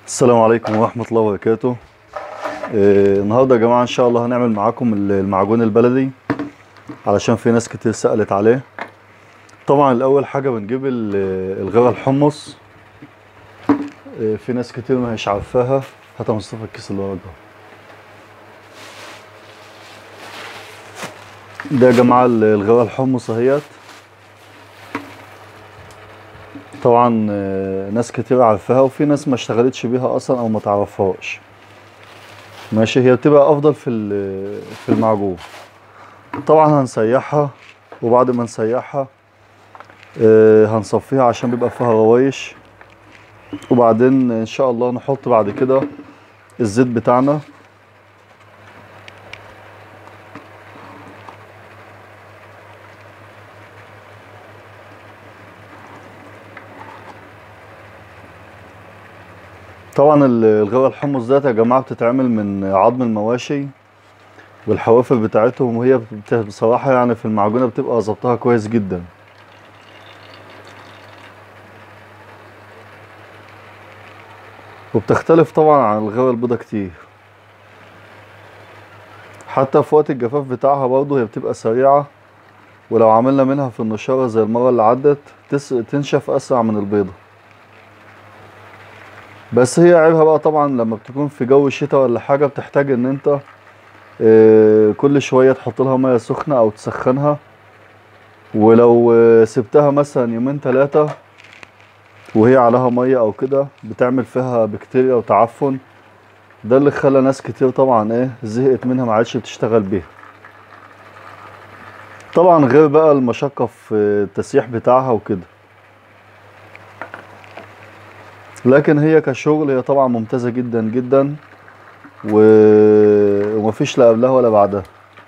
السلام عليكم ورحمة الله وبركاته آه، النهاردة يا جماعة إن شاء الله هنعمل معاكم ال- المعجون البلدي علشان في ناس كتير سألت عليه طبعا الأول حاجة بنجيب ال- الغرة الحمص آه، في ناس كتير ما هيش عارفاها هات يا مصطفى الكيس اللي وراك ده ده يا جماعة ال- الغرة الحمص اهيت طبعا آه، ناس كتير عارفاها وفي ناس ما اشتغلتش بيها اصلا او ما تعرفهاش ماشي هي بتبقى افضل في ال- في المعجون طبعا هنسيحها وبعد ما نسيحها آه، هنصفيها عشان بيبقى فيها روايش وبعدين ان شاء الله نحط بعد كده الزيت بتاعنا طبعا ال- الغرة الحمص ديت يا جماعة بتتعمل من عظم المواشي والحوافر بتاعتهم وهي بت- بصراحة يعني في المعجونة بتبقى ظبطها كويس جدا وبتختلف طبعا عن الغرة البيضة كتير حتى في وقت الجفاف بتاعها برضه هي بتبقى سريعة ولو عملنا منها في النشارة زي المرة اللي عدت تس... تنشف أسرع من البيضة بس هي عيبها بقى طبعا لما بتكون في جو الشتاء ولا حاجة بتحتاج ان انت آه، كل شوية تحط لها مية سخنة او تسخنها ولو آه، سبتها مثلا يومين تلاتة وهي عليها مية او كده بتعمل فيها بكتيريا وتعفن ده اللي خلى ناس كتير طبعا ايه زهقت منها ما عادش بتشتغل بيها طبعا غير بقى المشقة في التسييح بتاعها وكده لكن هي كشغل هي طبعا ممتازة جدا جدا و... ومفيش لا قبلها ولا بعدها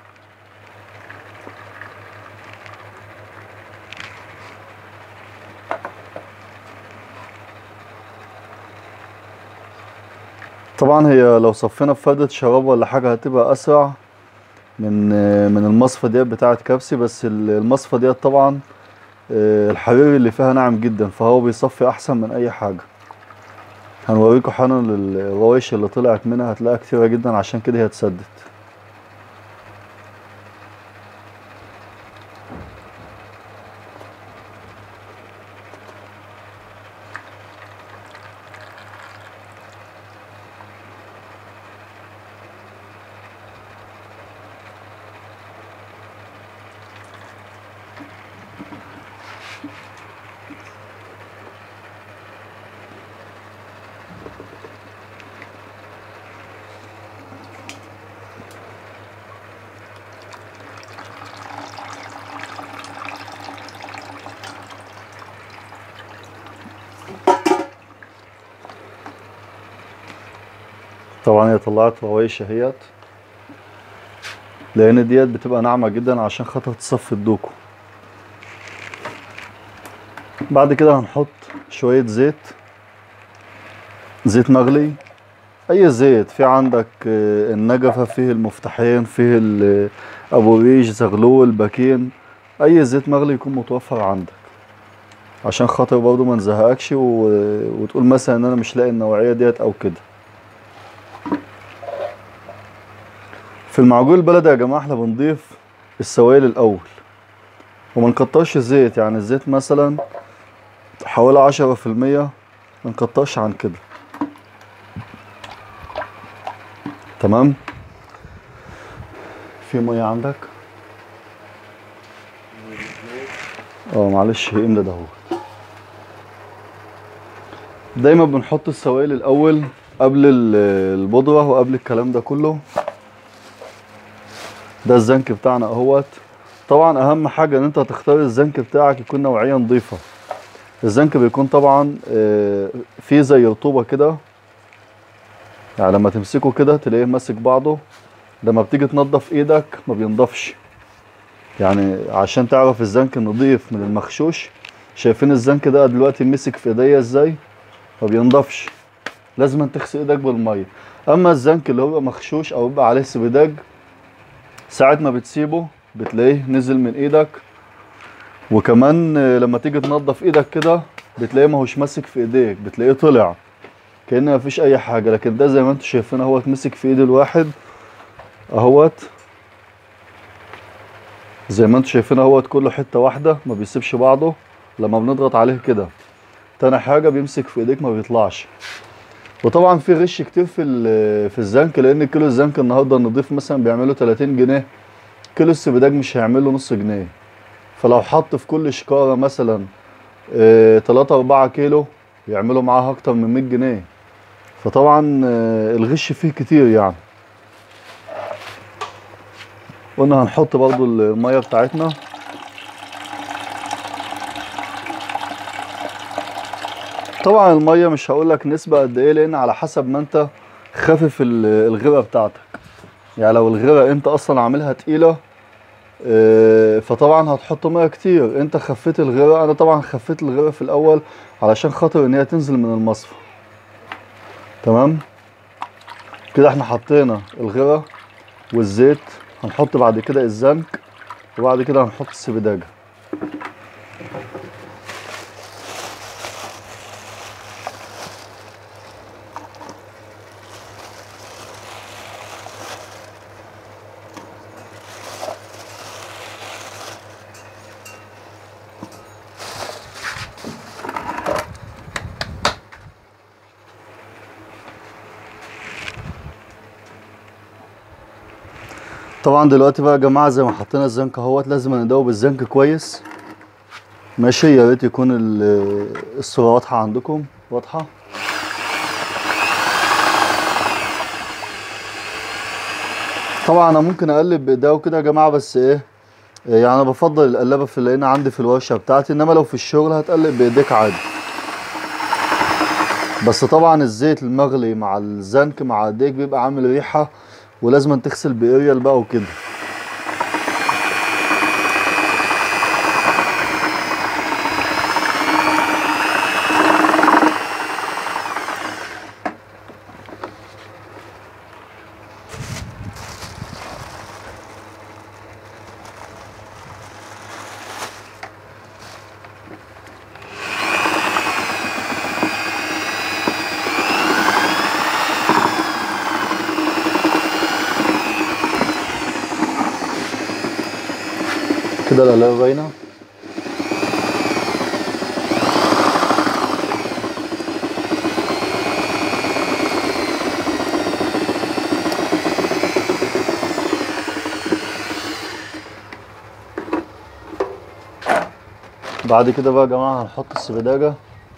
طبعا هي لو صفينا في فردة شراب ولا حاجة هتبقى أسرع من من المصفى ديت بتاعة كبسي بس ال- المصفى ديت طبعا آه، الحرير اللي فيها ناعم جدا فهو بيصفي أحسن من أي حاجة هنوريكم حالا الروايش اللي طلعت منها هتلاقيها كتيرة جدا عشان كده هي اتسدت طبعا هي طلعت روايش اهيت لان ديت بتبقى ناعمة جدا عشان خاطر تصفي الدوكو بعد كده هنحط شوية زيت زيت مغلي اي زيت في عندك آه، النجفة فيه المفتاحين فيه ال- ابو ريش زغلول باكين اي زيت مغلي يكون متوفر عندك عشان خاطر برضه ما نزهقكش و... وتقول مثلا ان انا مش لاقي النوعية ديت او كده في المعجون البلدي يا جماعة احنا بنضيف السوائل الأول وما نكترش الزيت يعني الزيت مثلا حوالي عشرة في المية ما نكترش عن كده تمام في مية عندك اه معلش املى ده هو دايما بنحط السوائل الأول قبل ال- البودرة وقبل الكلام ده كله ده الزنك بتاعنا اهوت طبعا اهم حاجة ان انت تختار الزنك بتاعك يكون نوعية نظيفة الزنك بيكون طبعا آه، فيه زي رطوبة كده يعني لما تمسكه كده تلاقيه ماسك بعضه لما بتيجي تنضف ايدك ما بينضفش يعني عشان تعرف الزنك نضيف من المغشوش شايفين الزنك ده دلوقتي مسك في ايديا ازاي ما بينضفش لازم تغسل ايدك بالميه اما الزنك اللي هو مغشوش او بيبقى عليه سبيداج ساعة ما بتسيبه بتلاقيه نزل من ايدك وكمان آه، لما تيجي تنضف ايدك كده بتلاقيه ماهوش ماسك في ايديك بتلاقيه طلع كأن مفيش اي حاجة لكن ده زي ما انتم شايفين اهوت مسك في ايد الواحد اهوت زي ما انتم شايفين اهوت كله حتة واحدة ما بيسيبش بعضه لما بنضغط عليه كده تاني حاجة بيمسك في ايديك ما بيطلعش وطبعا في غش كتير في ال- في الزنك لان كيلو الزنك النهارده النضيف مثلا بيعمله 30 جنيه كيلو السبداج مش هيعمله نص جنيه فلو حط في كل شكارة مثلا اه 3 4 كيلو يعملوا معاها اكتر من 100 جنيه فطبعا اه الغش فيه كتير يعني قلنا هنحط برضو المية بتاعتنا طبعا المية مش هقولك نسبة قد ايه لان على حسب ما انت خافف ال- الغرة بتاعتك يعني لو الغرة انت اصلا عاملها تقيلة آه، فطبعا هتحط ميه كتير انت خفيت الغرة انا طبعا خفيت الغرة في الاول علشان خاطر ان هي تنزل من المصفى تمام كده احنا حطينا الغرة والزيت هنحط بعد كده الزنك وبعد كده هنحط السبداجة طبعا دلوقتي بقى يا جماعه زي ما حطينا الزنك اهوت لازم ندوب الزنك كويس ماشي يا ريت يكون ال- الصوره واضحه عندكم واضحه طبعا انا ممكن اقلب بايديا وكده يا جماعه بس ايه يعني انا بفضل القلابه في اللي هنا عندي في الورشه بتاعتي انما لو في الشغل هتقلب بايديك عادي بس طبعا الزيت المغلي مع الزنك مع ايديك بيبقى عامل ريحه ولازم تغسل باريال بقى وكده كده القلاية باينة بعد كده بقى يا جماعة هنحط السبداجة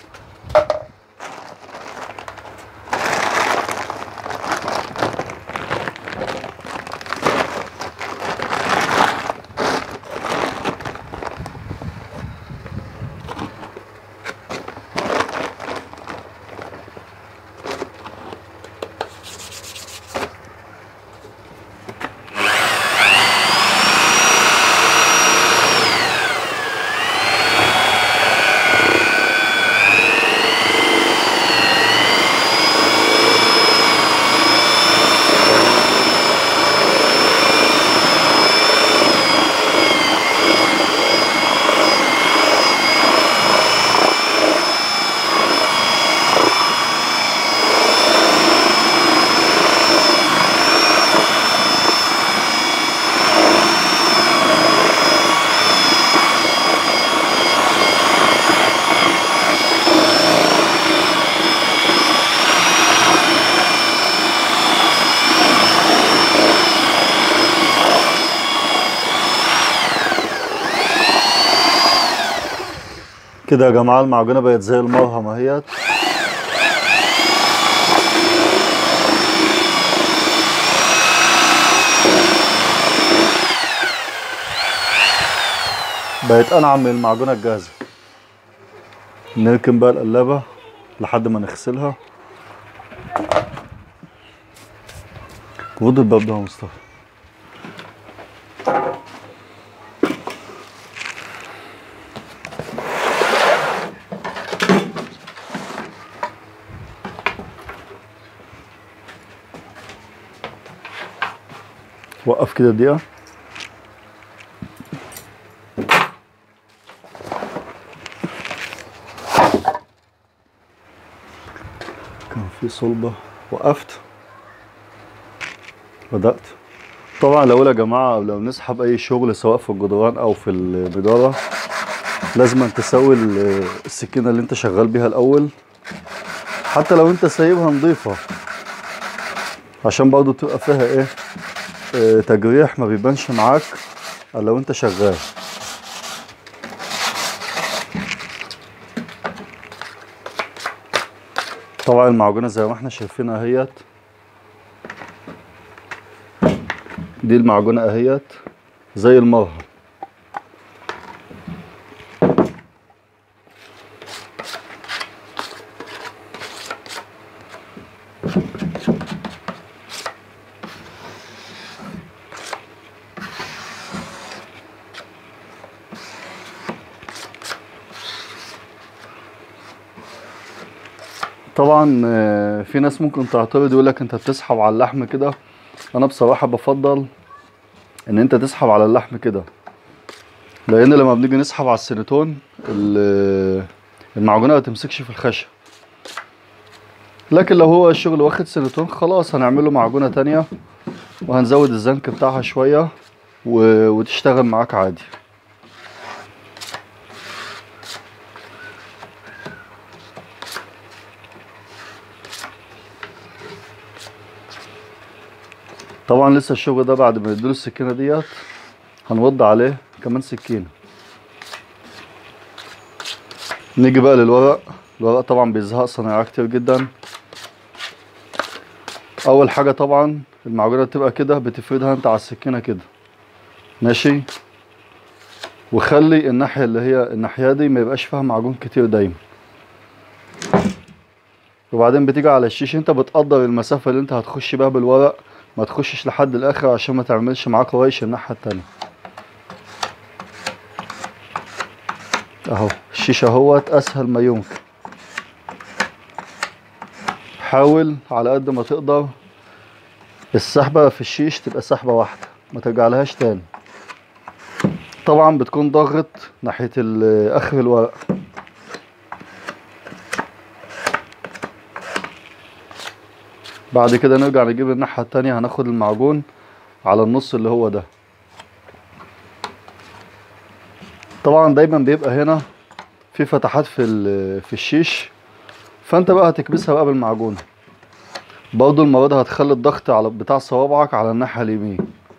كده يا جماعة المعجونة بقت زي المرهم اهيت بقت انعم من المعجونة الجاهزة نركن بقى القلابة لحد ما نغسلها وضع الباب ده يا مصطفى وقف كده دقيقة كان في صلبة وقفت بدأت طبعا الأول يا جماعة قبل ما نسحب أي شغل سواء في الجدران أو في النجارة لازم تسوي ال- السكينة اللي أنت شغال بيها الأول حتى لو أنت سايبها نظيفة عشان برضو تبقى فيها إيه آه، تجريح ما بيبانش معاك إلا لو أنت شغال طبعا المعجونة زي ما احنا شايفينها اهيت دي المعجونة اهيت زي المرهم طبعا آه، في ناس ممكن تعترض يقول لك انت بتسحب على اللحم كده انا بصراحة بفضل ان انت تسحب على اللحم كده لان لما بنيجي نسحب على السينتون ال- المعجونة ما تمسكش في الخشب لكن لو هو الشغل واخد سينتون خلاص هنعمله معجونة تانية وهنزود الزنك بتاعها شوية و... وتشتغل معاك عادي طبعا لسه الشغل ده بعد ما نديله السكينة ديت هنوضع عليه كمان سكينة نيجي بقى للورق الورق طبعا بيزهق صنايعية كتير جدا اول حاجة طبعا المعجونة بتبقى كده بتفردها انت على السكينة كده ماشي وخلي الناحية اللي هي الناحية دي ما يبقاش فيها معجون كتير دايما وبعدين بتيجي على الشيش انت بتقدر المسافة اللي انت هتخش بيها بالورق ما تخشش لحد الاخر عشان ما تعملش معاك ريش الناحية التانية اهو الشيش اهوت اسهل ما يمكن حاول على قد ما تقدر السحبة في الشيش تبقى سحبة واحدة ما ترجعلهاش تاني طبعا بتكون ضغط ناحية ال- اخر الورق بعد كده نرجع نجيب الناحية التانية هناخد المعجون على النص اللي هو ده طبعا دايما بيبقى هنا في فتحات في ال- في الشيش فانت بقى هتكبسها بقى بالمعجون برضو المرة دي هتخلي الضغط على بتاع صوابعك على الناحية اليمين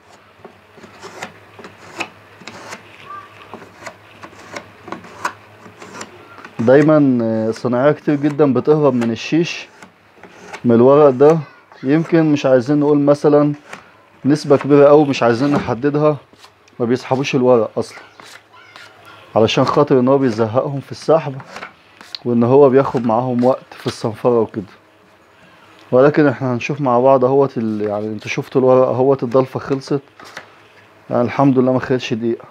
دايما آه، صناعية كتير جدا بتهرب من الشيش من الورق ده يمكن مش عايزين نقول مثلا نسبة كبيرة أوي مش عايزين نحددها ما بيسحبوش الورق أصلا علشان خاطر إن هو بيزهقهم في السحب وإن هو بياخد معاهم وقت في الصنفرة وكده ولكن احنا هنشوف مع بعض اهوت ال- يعني انتوا شفتوا الورق اهوت الضلفة خلصت يعني الحمد لله ما خدتش دقيقة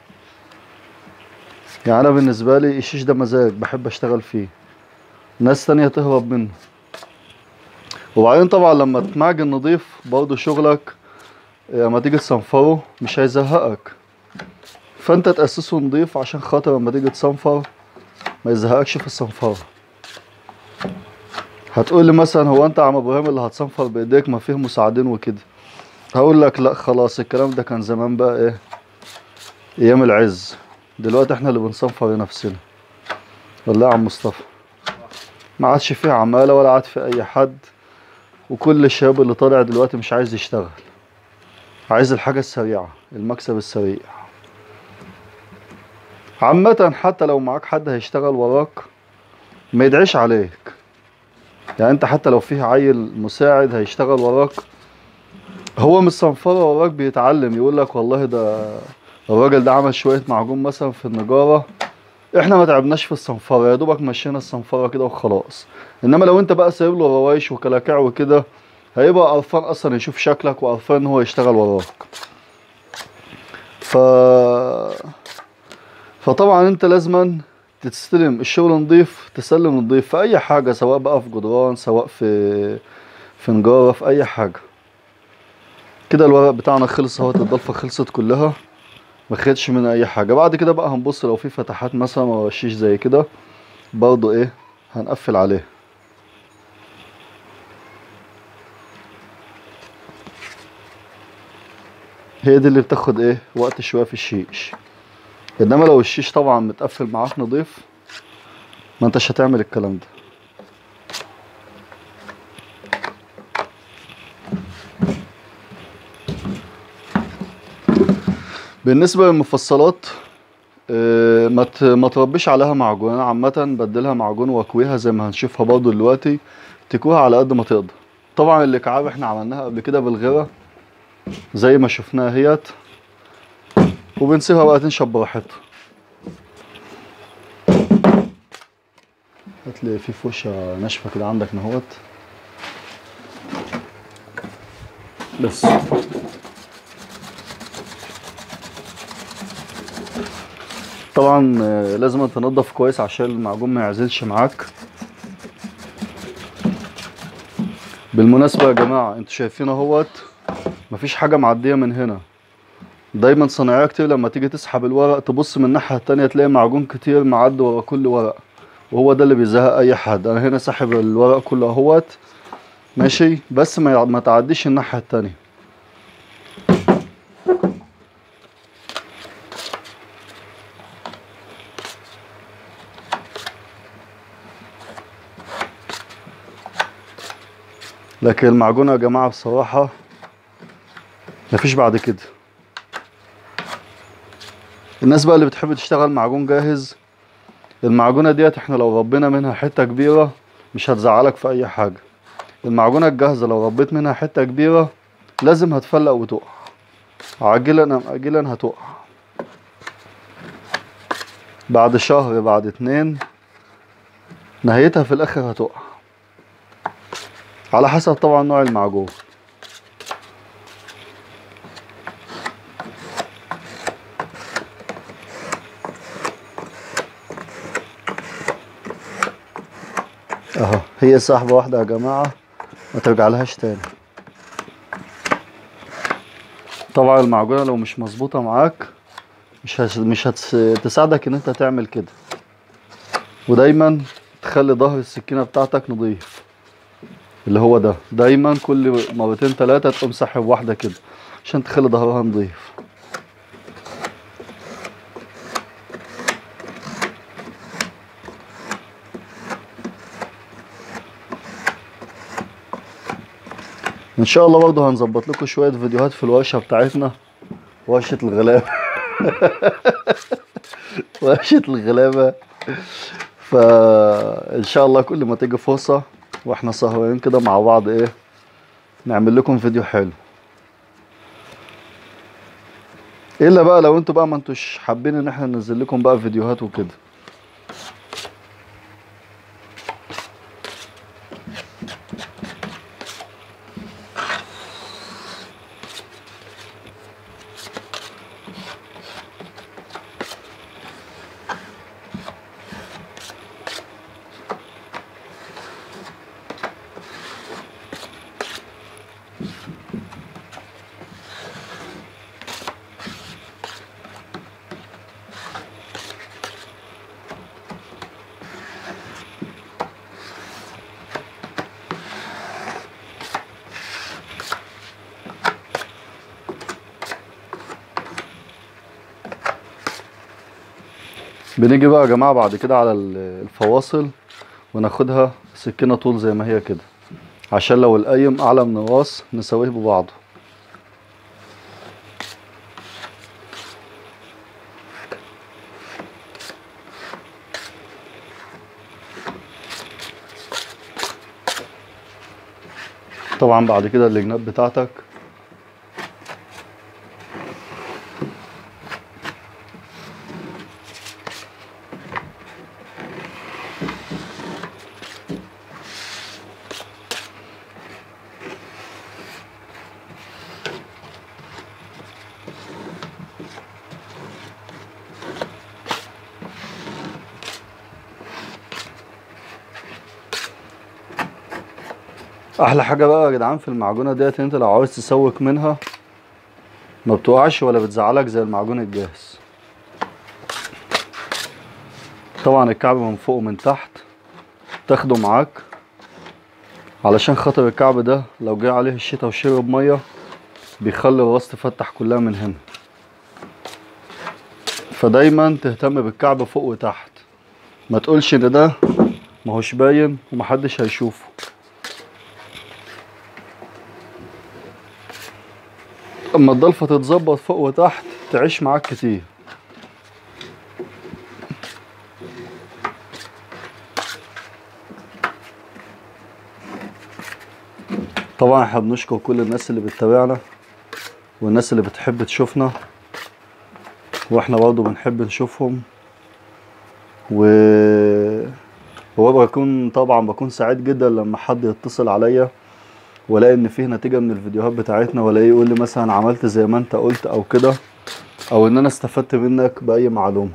يعني انا بالنسبة لي الشيش ده مزاج بحب اشتغل فيه ناس تانية تهرب منه وبعدين طبعا لما تمعجن نضيف برضه شغلك لما تيجي تصنفره مش هيزهقك فانت تأسسه نضيف عشان خاطر لما تيجي تصنفر ما يزهقكش في الصنفرة هتقول لي مثلا هو انت عم ابراهيم اللي هتصنفر بايديك ما فيه مساعدين وكده هقول لك لا خلاص الكلام ده كان زمان بقى ايه ايام العز دلوقتي احنا اللي بنصنفر لنفسنا والله يا عم مصطفى ما عادش فيه عمالة ولا عاد في اي حد وكل الشباب اللي طالع دلوقتي مش عايز يشتغل عايز الحاجة السريعة المكسب السريع عامة حتى لو معاك حد هيشتغل وراك ما يدعيش عليك يعني انت حتى لو فيه عيل مساعد هيشتغل وراك هو من الصنفرة وراك بيتعلم يقول لك والله ده الراجل ده عمل شوية معجون مثلا في النجارة احنا ما تعبناش في الصنفرة يا دوبك مشينا الصنفرة كده وخلاص انما لو انت بقى سايب له روايش وكلاكع وكده هيبقى قرفان اصلا يشوف شكلك وقرفان ان هو يشتغل وراك ف فطبعا انت لازما تستلم الشغل نضيف تسلم نضيف في اي حاجة سواء بقى في جدران سواء في في نجارة في اي حاجة كده الورق بتاعنا خلص اهوت الضلفة خلصت كلها ما خدش من اي حاجة بعد كده بقى هنبص لو في فتحات مثلا ورا الشيش زي كده برضو ايه هنقفل عليه هي دي اللي بتاخد ايه وقت شويه في الشيش انما لو الشيش طبعا متقفل معاك نضيف ما انتش هتعمل الكلام ده بالنسبه للمفصلات آه، ما ت- ما تربيش عليها معجون انا عامه بديلها معجون واكويها زي ما هنشوفها برضو دلوقتي تكويها على قد ما تقدر طبعا الاكعاب احنا عملناها قبل كده بالغيره زي ما شفناها هيت وبنسيبها بقى تنشف براحتها هتلاقي في فرشة ناشفة كده عندك نهوت بس طبعا آه، لازم تنضف كويس عشان المعجون ما يعزلش معاك بالمناسبة يا جماعة انتوا شايفين اهوت مفيش حاجة معدية من هنا دايما صناعية كتير لما تيجي تسحب الورق تبص من الناحية التانية تلاقي معجون كتير معدي ورا كل ورق وهو ده اللي بيزهق اي حد انا هنا ساحب الورق كله اهوت ماشي بس ما يع- ما تعديش الناحية التانية لكن المعجون يا جماعة بصراحة مفيش بعد كده الناس بقى اللي بتحب تشتغل معجون جاهز المعجونة ديت احنا لو ربينا منها حتة كبيرة مش هتزعلك في اي حاجة المعجونة الجاهزة لو ربيت منها حتة كبيرة لازم هتفلق وتقع عاجلا ام اجلا هتقع بعد شهر بعد اتنين نهايتها في الاخر هتقع على حسب طبعا نوع المعجون اهو هي سحبة واحدة يا جماعة ما ترجع لهاش تاني طبعا المعجونة لو مش مظبوطة معاك مش هش... مش هتساعدك ان انت تعمل كده ودايما تخلي ظهر السكينة بتاعتك نظيف اللي هو ده دايما كل مرتين تلاتة تقوم ساحب واحدة كده عشان تخلي ظهرها نظيف ان شاء الله برضه هنظبط لكم شويه فيديوهات في الورشه بتاعتنا ورشه الغلابه ورشه الغلابه فان شاء الله كل ما تيجي فرصه واحنا سهرانين كده مع بعض ايه نعمل لكم فيديو حلو الا بقى لو انتوا بقى ما انتوش حابين ان احنا ننزل لكم بقى فيديوهات وكده بنيجي بقى يا جماعة بعد كده على ال- الفواصل وناخدها سكينة طول زي ما هي كده عشان لو القيم أعلى من الراس نساويه ببعضه طبعا بعد كده الجناب بتاعتك احلى حاجه بقى يا جدعان في المعجونه ديت ان انت لو عاوز تسوك منها ما بتوقعش ولا بتزعلك زي المعجون الجاهز طبعا الكعب من فوق ومن تحت تاخده معاك علشان خاطر الكعب ده لو جه عليه الشتا وشرب ميه بيخلي الراس تفتح كلها من هنا فدايما تهتم بالكعب فوق وتحت ما تقولش ان ده ماهوش باين ومحدش هيشوفه اما الضلفة تتظبط فوق وتحت تعيش معاك كتير طبعا احنا بنشكر كل الناس اللي بتتابعنا والناس اللي بتحب تشوفنا واحنا برضه بنحب نشوفهم و هو بكون طبعا بكون سعيد جدا لما حد يتصل عليا والاقي ان فيه نتيجه من الفيديوهات بتاعتنا والاقيه يقول لي مثلا عملت زي ما انت قلت او كده او ان انا استفدت منك باي معلومه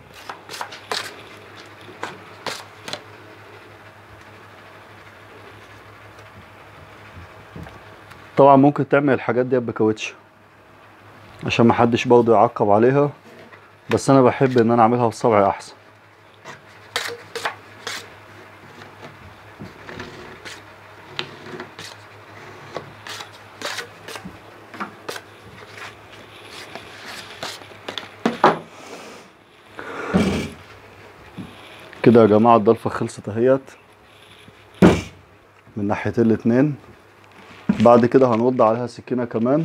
طبعا ممكن تعمل الحاجات دي بكاوتش عشان محدش برضه يعقب عليها بس انا بحب ان انا اعملها بصبعي احسن كده يا جماعة الضلفة خلصت اهيت من ناحيتين الاتنين بعد كده هنوضع عليها سكينة كمان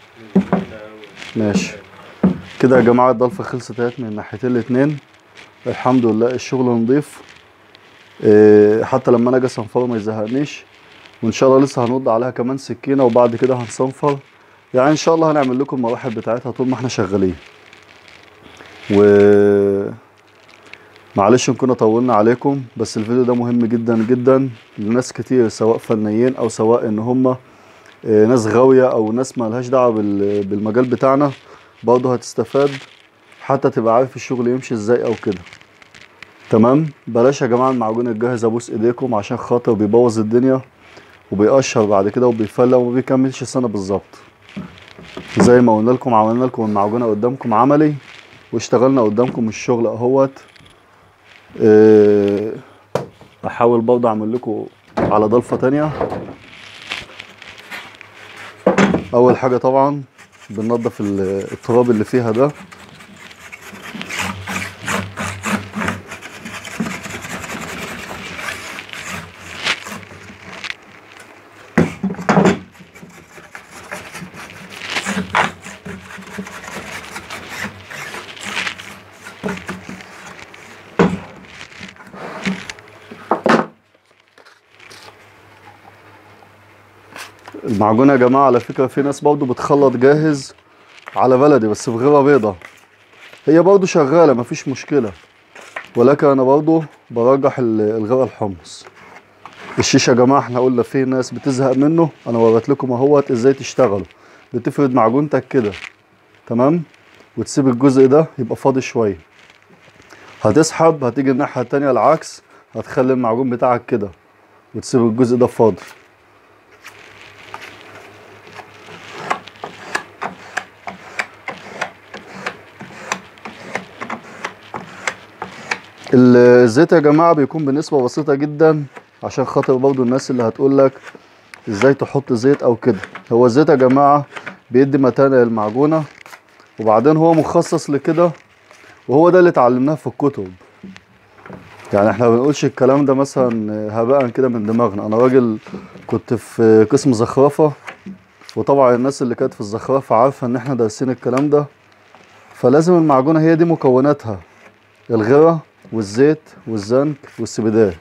ماشي كده يا جماعة الضلفة خلصت اهيت من الناحيتين الاتنين الحمد لله الشغل نضيف إيه، حتى لما انا اجي اصنفره ما يزهقنيش وان شاء الله لسه هنوضع عليها كمان سكينة وبعد كده هنصنفر يعني ان شاء الله هنعمل لكم المراحل بتاعتها طول ما احنا شغالين و معلش ان كنا طولنا عليكم بس الفيديو ده مهم جدا جدا لناس كتير سواء فنيين او سواء ان هم آه، ناس غاوية او ناس مالهاش دعوة بال- بالمجال بتاعنا برضه هتستفاد حتى تبقى عارف الشغل يمشي ازاي او كده تمام بلاش يا جماعة المعجون الجاهز ابوس ايديكم عشان خاطر بيبوظ الدنيا وبيقشر بعد كده وبيفلى وما بيكملش سنة بالظبط زي ما قلنا لكم عملنا لكم المعجونة قدامكم عملي واشتغلنا قدامكم الشغل اهوت آه، احاول برضه اعمل لكم على ضلفه تانية اول حاجه طبعا بننضف ال- التراب اللي فيها ده المعجون يا جماعه على فكره في ناس برضه بتخلط جاهز على بلدي بس بغيره بيضه هي برضه شغاله مفيش مشكله ولكن انا برضه برجح ال- الغرة الحمص الشيشه يا جماعه احنا قلنا في ناس بتزهق منه انا وريت لكم اهوت ازاي تشتغلوا بتفرد معجونتك كده تمام وتسيب الجزء ده يبقى فاضي شويه هتسحب هتيجي الناحيه التانية العكس هتخلي المعجون بتاعك كده وتسيب الجزء ده فاضي الزيت يا جماعة بيكون بنسبة بسيطة جدا عشان خاطر برضو الناس اللي هتقول لك ازاي تحط زيت او كده هو الزيت يا جماعة بيدي متانة للمعجونة وبعدين هو مخصص لكده وهو ده اللي اتعلمناه في الكتب يعني احنا ما بنقولش الكلام ده مثلا هباء كده من دماغنا انا راجل كنت في قسم زخرفة وطبعا الناس اللي كانت في الزخرفة عارفة ان احنا دارسين الكلام ده فلازم المعجونة هي دي مكوناتها الغرة والزيت والزنك والسبيداك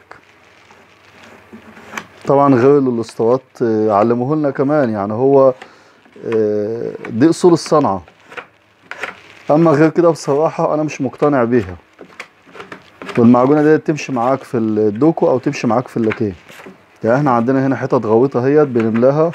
طبعا غير الاسطوات آه، علموه لنا كمان يعني هو آه، دي اصول الصنعة اما غير كده بصراحة انا مش مقتنع بيها والمعجونة دي تمشي معاك في الدوكو او تمشي معاك في اللاكيه يعني احنا عندنا هنا حتت غويطة اهيت بنملاها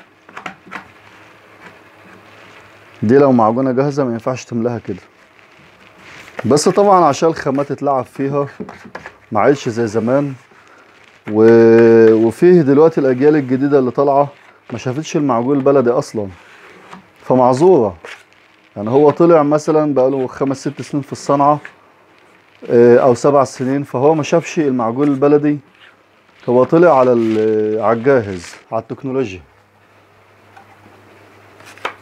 دي لو معجونة جاهزة ما ينفعش تملاها كده بس طبعا عشان الخامات تتلعب فيها ما عادش زي زمان و... وفيه دلوقتي الاجيال الجديده اللي طالعه ما شافتش المعجون البلدي اصلا فمعذوره يعني هو طلع مثلا بقاله خمس ست سنين في الصنعه آه، او سبع سنين فهو ما شافش المعجون البلدي هو طلع على ال- على الجاهز على التكنولوجيا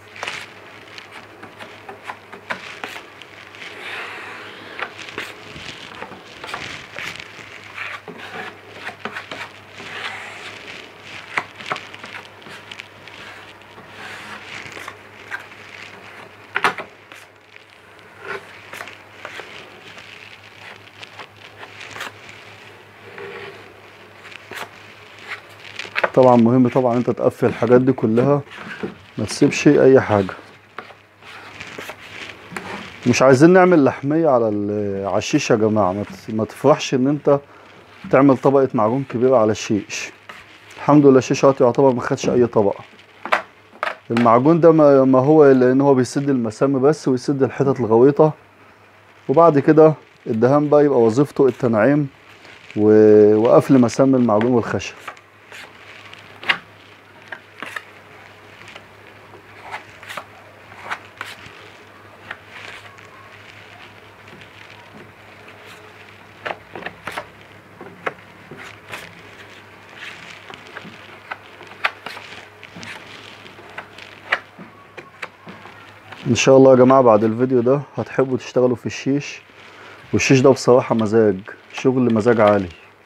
طبعا مهم طبعا انت تقفل الحاجات دي كلها ما تسيبش اي حاجه مش عايزين نعمل لحميه على ال- على الشيش يا جماعه ما ت- ما تفرحش ان انت تعمل طبقه معجون كبيره على الشيش الحمد لله الشيش اهوت يعتبر ما خدش اي طبقه المعجون ده ما ما هو الا ان هو بيسد المسام بس ويسد الحتت الغويطه وبعد كده الدهان بقى يبقى وظيفته التنعيم و- وقفل مسام المعجون والخشب ان شاء الله يا جماعه بعد الفيديو ده هتحبوا تشتغلوا في الشيش والشيش ده بصراحه مزاج شغل مزاج عالي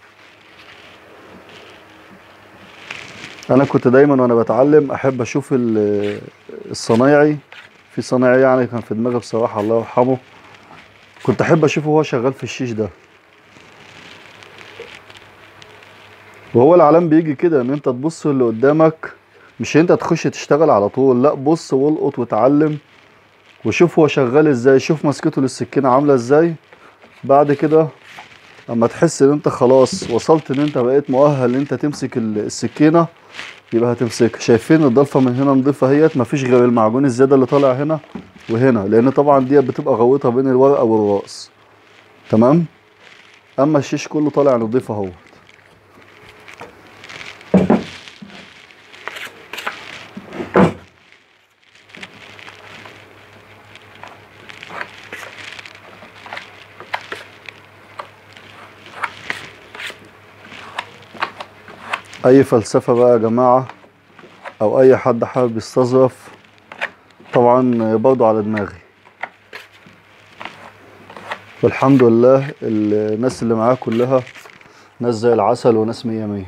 انا كنت دايما وانا بتعلم احب اشوف ال- الصنايعي في صنايعي يعني كان في دماغي بصراحه الله يرحمه كنت احب اشوفه وهو شغال في الشيش ده وهو العلام بيجي كده ان انت تبص اللي قدامك مش انت تخش تشتغل على طول لا بص والقط وتعلم وشوف هو شغال ازاي شوف مسكته للسكينة عاملة ازاي بعد كده اما تحس ان انت خلاص وصلت ان انت بقيت مؤهل ان انت تمسك ال- السكينة يبقى هتمسكها شايفين الضلفة من هنا نضيفة اهيت مفيش غير المعجون الزيادة اللي طالع هنا وهنا لان طبعا دي بتبقى غويطة بين الورقة والراس تمام اما الشيش كله طالع نضيف اهو اي فلسفة بقى يا جماعة او اي حد حابب يستظرف طبعا برضو على دماغي والحمد لله الناس اللي معاه كلها ناس زي العسل وناس مية مية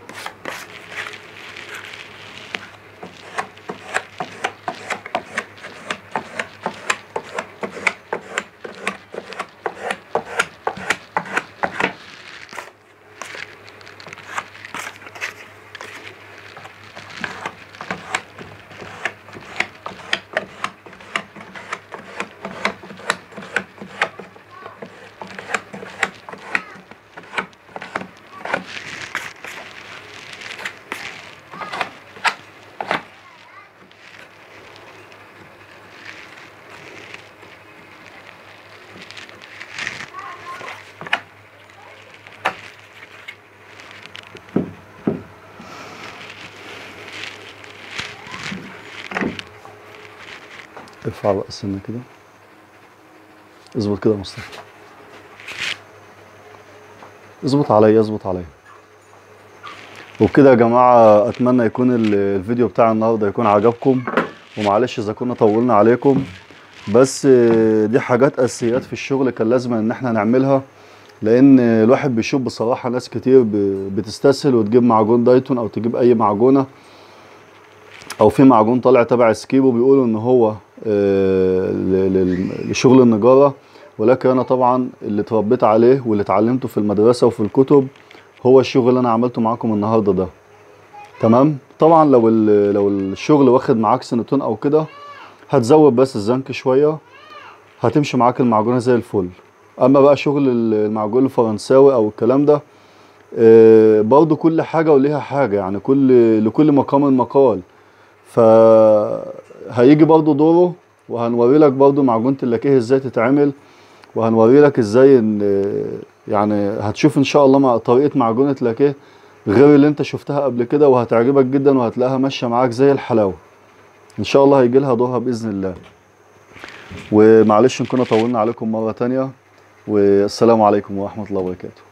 ارفع بقى السنة كده اظبط كده يا مصطفى اظبط عليا اظبط عليا وبكده يا جماعة اتمنى يكون ال- الفيديو بتاع النهاردة يكون عجبكم ومعلش اذا كنا طولنا عليكم بس آه، دي حاجات اساسيات في الشغل كان لازم ان احنا نعملها لان الواحد بيشوف بصراحة ناس كتير ب- بتستسهل وتجيب معجون دايتون او تجيب اي معجونة او في معجون طالع تبع سكيبو بيقولوا ان هو آه، ل- لل- لشغل النجارة ولكن انا طبعا اللي اتربيت عليه واللي اتعلمته في المدرسة وفي الكتب هو الشغل اللي انا عملته معاكم النهاردة ده تمام طبعا لو ال- لو الشغل واخد معاك سنتين او كده هتزود بس الزنك شوية هتمشي معاك المعجونة زي الفل اما بقى شغل ال- المعجون الفرنساوي او الكلام ده آه، برضو كل حاجة وليها حاجة يعني كل لكل مقام مقال فهيجي برضو دوره وهنوري لك برضو معجونة اللاكيه ازاي تتعمل وهنوري لك ازاي ان يعني هتشوف ان شاء الله مع طريقة معجونة لاكيه غير اللي انت شفتها قبل كده وهتعجبك جدا وهتلاقيها ماشية معاك زي الحلاوة ان شاء الله هيجي لها دورها باذن الله ومعلش ان كنا طولنا عليكم مرة تانية والسلام عليكم ورحمة الله وبركاته